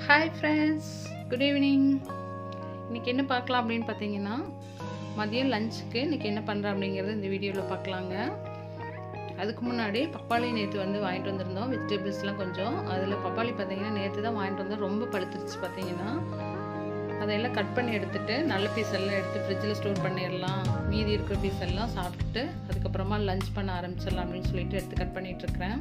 hi friends good evening இன்றைக்கி என்ன பார்க்கலாம் அப்படின்னு பார்த்தீங்கன்னா மதியம் லஞ்சுக்கு இன்றைக்கி என்ன பண்ணுறேன் அப்படிங்கிறது இந்த வீடியோவில் பார்க்கலாங்க அதுக்கு முன்னாடி பப்பாளி நேற்று வந்து வாங்கிட்டு வந்திருந்தோம் வெஜிடபிள்ஸ்லாம் கொஞ்சம் அதில் பப்பாளி பார்த்தீங்கன்னா நேற்று தான் வாங்கிட்டு வந்தோம் ரொம்ப பழுத்துருச்சு பார்த்தீங்கன்னா அதையெல்லாம் கட் பண்ணி எடுத்துட்டு நல்ல பீஸ் எல்லாம் எடுத்து ஃப்ரிட்ஜில் ஸ்டோர் பண்ணிடலாம் மீதி இருக்கிற பீஸ் எல்லாம் சாப்பிட்டுட்டு அதுக்கப்புறமா லஞ்ச் பண்ண ஆரம்பிச்சிடலாம் அப்படின்னு சொல்லிட்டு எடுத்து கட் பண்ணிகிட்ருக்கிறேன்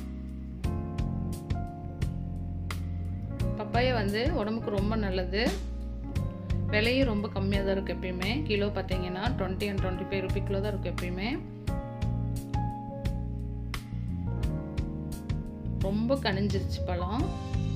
பப்பாயா வந்து உடம்புக்கு ரொம்ப நல்லது விலையும் ரொம்ப கம்மியாக தான் இருக்குது எப்பயுமே கிலோ பார்த்தீங்கன்னா twenty and twenty five rupee kilo தான் இருக்குது எப்பயுமே ரொம்ப கனிஞ்சிருச்சு பழம்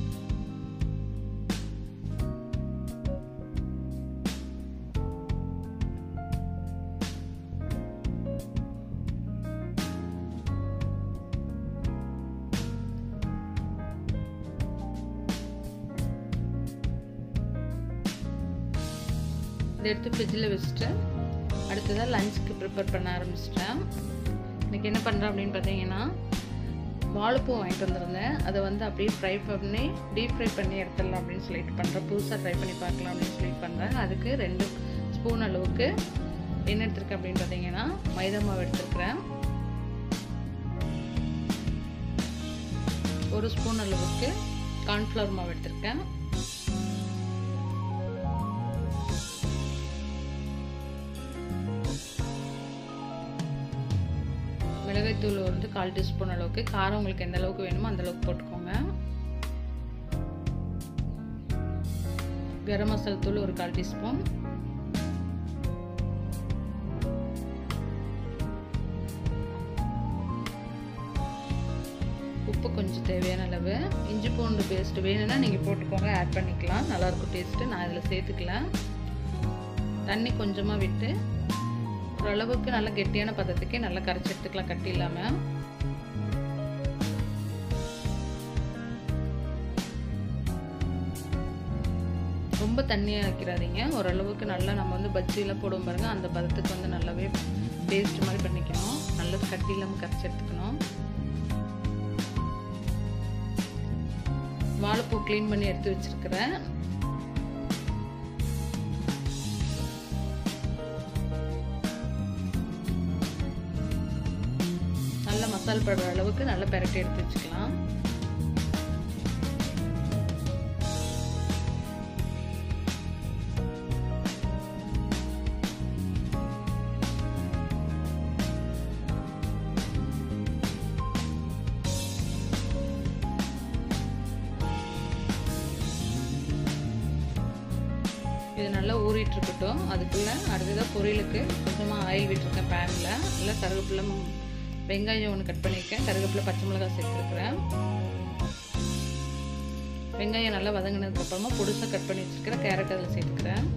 இதை எடுத்து ஃப்ரிட்ஜில் வச்சுட்டு அடுத்ததாக லஞ்சுக்கு ப்ரிப்பேர் பண்ண ஆரம்பிச்சிட்டேன் இன்றைக்கி என்ன பண்ணுறேன் அப்படின்னு பார்த்தீங்கன்னா வாழைப்பூ வாங்கிட்டு வந்திருந்தேன் அதை வந்து அப்படியே ஃப்ரை பண்ணி டீப் ஃப்ரை பண்ணி எடுத்துடலாம் அப்படின்னு சொல்லிட்டு பண்ணுறேன் புதுசாக ட்ரை பண்ணி பார்க்கலாம் அப்படின்னு சொல்லிட்டு பண்ணுறேன் அதுக்கு ரெண்டு ஸ்பூன் அளவுக்கு என்ன எடுத்திருக்கேன் அப்படின்னு பார்த்தீங்கன்னா மைதா மாவு எடுத்துருக்கிறேன் ஒரு ஸ்பூன் அளவுக்கு கார்ன்ஃப்ளவர் மாவு எடுத்திருக்கேன் மிளகாய்த்தூள் வந்து கால் டீஸ்பூன் அளவுக்கு காரம் உங்களுக்கு எந்த அளவுக்கு வேணுமோ அந்த அளவுக்கு போட்டுக்கோங்க கரம் மசாலா தூள் ஒரு கால் டீஸ்பூன் உப்பு கொஞ்சம் தேவையான அளவு இஞ்சி பூண்டு பேஸ்ட் வேணும்னா நீங்கள் போட்டுக்கோங்க ஆட் பண்ணிக்கலாம் நல்லாயிருக்கும் டேஸ்ட்டு நான் இதில் சேர்த்துக்கலாம் தண்ணி கொஞ்சமாக விட்டு ஓரளவுக்கு நல்ல கெட்டியான பதத்துக்கு நல்லா கரைச்சி எடுத்துக்கலாம் கட்டி இல்லாமல் ரொம்ப தண்ணியாக வைக்கிறாதீங்க ஓரளவுக்கு நல்லா நம்ம வந்து பஜ்ஜியெல்லாம் போடும் பாருங்க அந்த பதத்துக்கு வந்து நல்லாவே பேஸ்ட் மாதிரி பண்ணிக்கணும் நல்லா கட்டி இல்லாமல் கரைச்சி எடுத்துக்கணும் வாழைப்பூ க்ளீன் பண்ணி எடுத்து வச்சிருக்கிறேன் நல்ல மசால் படுற அளவுக்கு நல்லா பெரட்டி எடுத்து வச்சுக்கலாம் இது நல்லா ஊறிட்டு இருக்கட்டும் அதுக்குள்ள அடுத்ததாக பொரியலுக்கு கொஞ்சமாக ஆயில் விட்டுருக்கேன் பேனில் நல்லா கருவேப்பிலை வெங்காயம் ஒன்று கட் பண்ணியிருக்கேன் கருவேப்பிலை பச்சை மிளகாய் சேர்த்துருக்குறேன் வெங்காயம் நல்லா வதங்கினதுக்கப்புறமா பொடுசாக கட் பண்ணி வச்சுருக்கிறேன் கேரட் அதில் சேர்த்துக்கிறேன்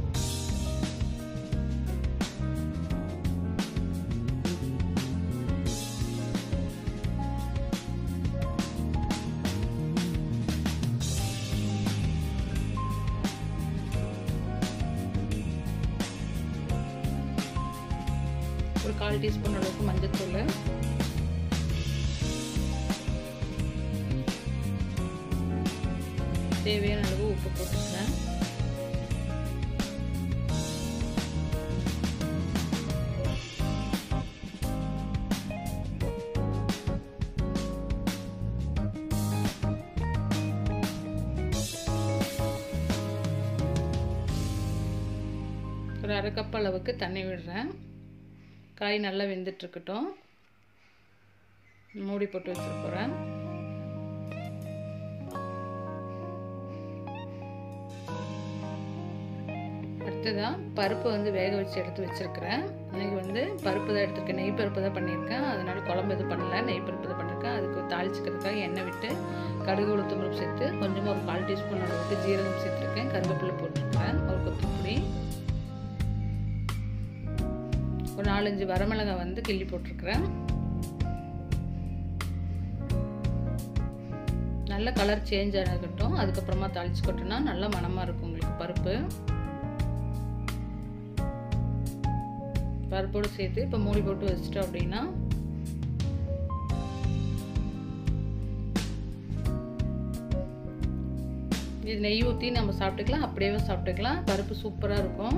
ஒரு கால் டீஸ்பூன் அளவுக்கு மஞ்சத்தூள் தேவையான அளவு உப்பு போட்டுக்கிறேன் ஒரு அரை கப் அளவுக்கு தண்ணி விடுறேன் காய் நல்லா வெந்துட்டுருக்கட்டும் மூடி போட்டு வச்சுட்டு போகிறேன் அடுத்ததான் பருப்பு வந்து வேக வச்சு எடுத்து வச்சுருக்கிறேன் இன்றைக்கி வந்து பருப்பு தான் எடுத்துருக்கேன் நெய் பருப்பு தான் பண்ணியிருக்கேன் அதனால் குழம்பு எதுவும் பண்ணல நெய் பருப்பு தான் பண்ணியிருக்கேன் அதுக்கு தாளிச்சிக்கிறதுக்காக எண்ணெய் விட்டு கடுகு உளுத்தம் பருப்பு சேர்த்து கொஞ்சமாக ஒரு கால் டீஸ்பூன் அளவுக்கு ஜீரகம் சேர்த்துருக்கேன் கருவேப்பிலை போட்டிருக்கேன் ஒரு கொத்தமல்லி ஒரு நாலஞ்சு வரமிளகாய் வந்து கிள்ளி போட்டிருக்கிறேன் நல்ல கலர் சேஞ்ச் ஆகட்டும் அதுக்கப்புறமா தாளிச்சு கொட்டினா நல்ல மனமாக இருக்கும் உங்களுக்கு பருப்பு பருப்போடு சேர்த்து இப்போ மூடி போட்டு வச்சிட்டோம் அப்படின்னா இது நெய் ஊற்றி நம்ம சாப்பிட்டுக்கலாம் அப்படியே சாப்பிட்டுக்கலாம் பருப்பு சூப்பராக இருக்கும்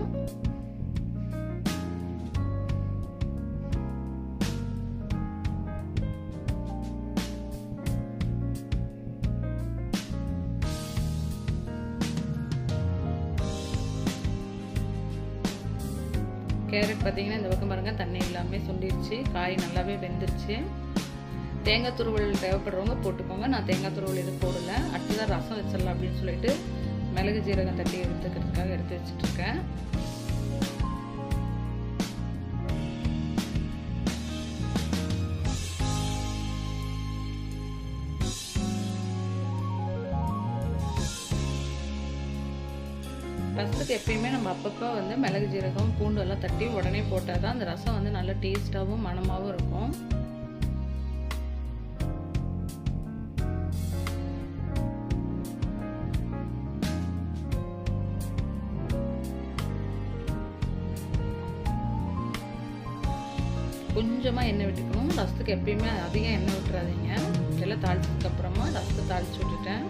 கேரட் பார்த்தீங்கன்னா இந்த பக்கம் பாருங்கள் தண்ணி எல்லாமே சுண்டிருச்சு காய் நல்லாவே வெந்துருச்சு தேங்காய் துருவல் தேவைப்படுறவங்க போட்டுக்கோங்க நான் தேங்காய் துருவல் எதுவும் போடலை அடுத்ததான் ரசம் வச்சிடலாம் அப்படின்னு சொல்லிட்டு மிளகு ஜீரகம் தட்டி எடுத்துக்கிறதுக்காக எடுத்து வச்சுட்ருக்கேன் ரசத்துக்கு எப்பயுமே நம்ம அப்பப்போ வந்து மிளகு ஜீரகம் பூண்டு எல்லாம் தட்டி உடனே போட்டால் தான் அந்த ரசம் வந்து நல்ல டேஸ்ட்டாகவும் மணமாகவும் இருக்கும் கொஞ்சமாக எண்ணெய் விட்டுக்கணும் ரசத்துக்கு எப்பயுமே அதிகம் எண்ணெய் விட்டுறாதீங்க எல்லாம் தாளிச்சதுக்கு அப்புறமா ரசத்தை தாளிச்சு விட்டுட்டேன்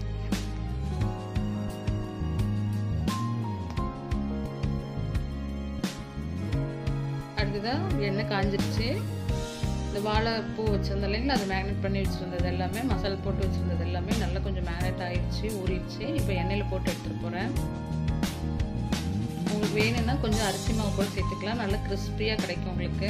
அடுத்ததாக எண்ணெய் காஞ்சிருச்சு இந்த வாழைப்பூ வச்சுருந்தோம் இல்லைங்களா அதை மேக்னேட் பண்ணி வச்சுருந்தது எல்லாமே மசாலா போட்டு வச்சுருந்தது எல்லாமே நல்லா கொஞ்சம் மேக்னேட் ஆயிடுச்சு ஊறிடுச்சு இப்போ எண்ணெயில் போட்டு எடுத்துகிட்டு போகிறேன் உங்களுக்கு வேணும்னா கொஞ்சம் அரிசி மாவு கூட சேர்த்துக்கலாம் நல்லா கிறிஸ்பியாக கிடைக்கும் உங்களுக்கு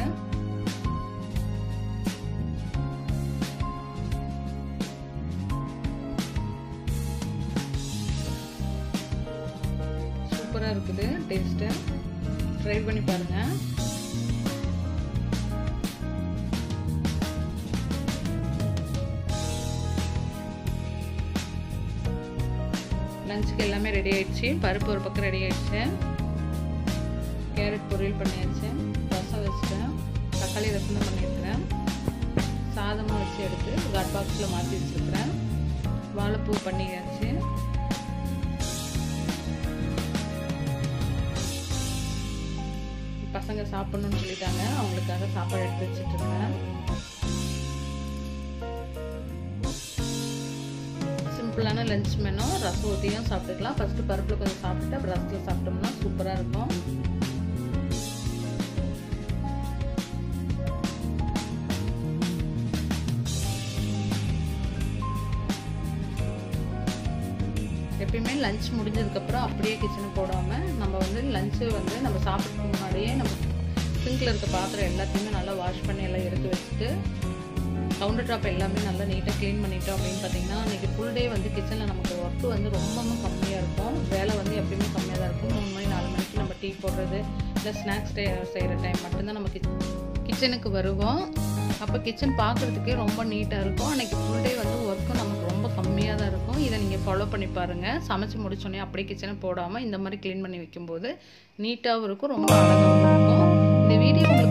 சூப்பராக இருக்குது டேஸ்ட்டு ட்ரை பண்ணி பாருங்கள் லஞ்சுக்கு எல்லாமே ரெடி ஆயிடுச்சு பருப்பு ஒரு பக்கம் ரெடி ஆயிடுச்சு கேரட் பொரியல் பண்ணியாச்சு ரசம் வச்சுட்டேன் தக்காளி ரசம் தான் பண்ணியிருக்கிறேன் சாதமாக வச்சு எடுத்து ஹாட் பாக்ஸில் மாற்றி வச்சுருக்கிறேன் வாழைப்பூ பண்ணியாச்சு பசங்க சாப்பிட்ணுன்னு சொல்லிட்டாங்க அவங்களுக்காக சாப்பாடு எடுத்து வச்சுட்டு இருக்கேன் சிம்பிளான லஞ்ச் மெனு ரசம் ஊற்றியும் சாப்பிட்டுக்கலாம் ஃபஸ்ட்டு பருப்பில் கொஞ்சம் சாப்பிட்டு அப்புறம் ரசத்தில் சாப்பிட்டோம்னா சூப்பராக இருக்கும் எப்பயுமே லஞ்ச் முடிஞ்சதுக்கப்புறம் அப்படியே கிச்சனுக்கு போடாமல் நம்ம வந்து லஞ்சு வந்து நம்ம சாப்பிட்றதுக்கு முன்னாடியே நம்ம சிங்கில் இருக்க பாத்திரம் எல்லாத்தையுமே நல்லா வாஷ் பண்ணி எல்லாம் எடுத்து வச்சுட்டு கவுண்டர் டாப் எல்லாமே நல்லா நீட்டாக க்ளீன் பண்ணிட்டோம் அப்படின்னு பார்த்தீங்கன்னா இன்றைக்கி ஃபுல் டே வந்து கிச்சனில் நமக்கு ஒர்க்கு வந்து ரொம்பவும் கம்மியாக இருக்கும் வேலை வந்து எப்பயுமே கம்மியாக தான் இருக்கும் மூணு மணி நாலு மணிக்கு நம்ம டீ போடுறது இல்லை ஸ்நாக்ஸ் டே செய்கிற டைம் மட்டும்தான் நம்ம கிச் கிச்சனுக்கு வருவோம் அப்போ கிச்சன் பார்க்குறதுக்கே ரொம்ப நீட்டாக இருக்கும் அன்றைக்கி ஃபுல் டே வந்து ஒர்க்கும் நமக்கு ரொம்ப கம்மியாக தான் இருக்கும் இதை நீங்கள் ஃபாலோ பண்ணி பாருங்கள் சமைச்சு முடிச்சோடனே அப்படியே கிச்சனை போடாமல் இந்த மாதிரி க்ளீன் பண்ணி வைக்கும்போது நீட்டாகவும் இருக்கும் ரொம்ப அழகாகவும் இருக்கும் இந்த வீடியோ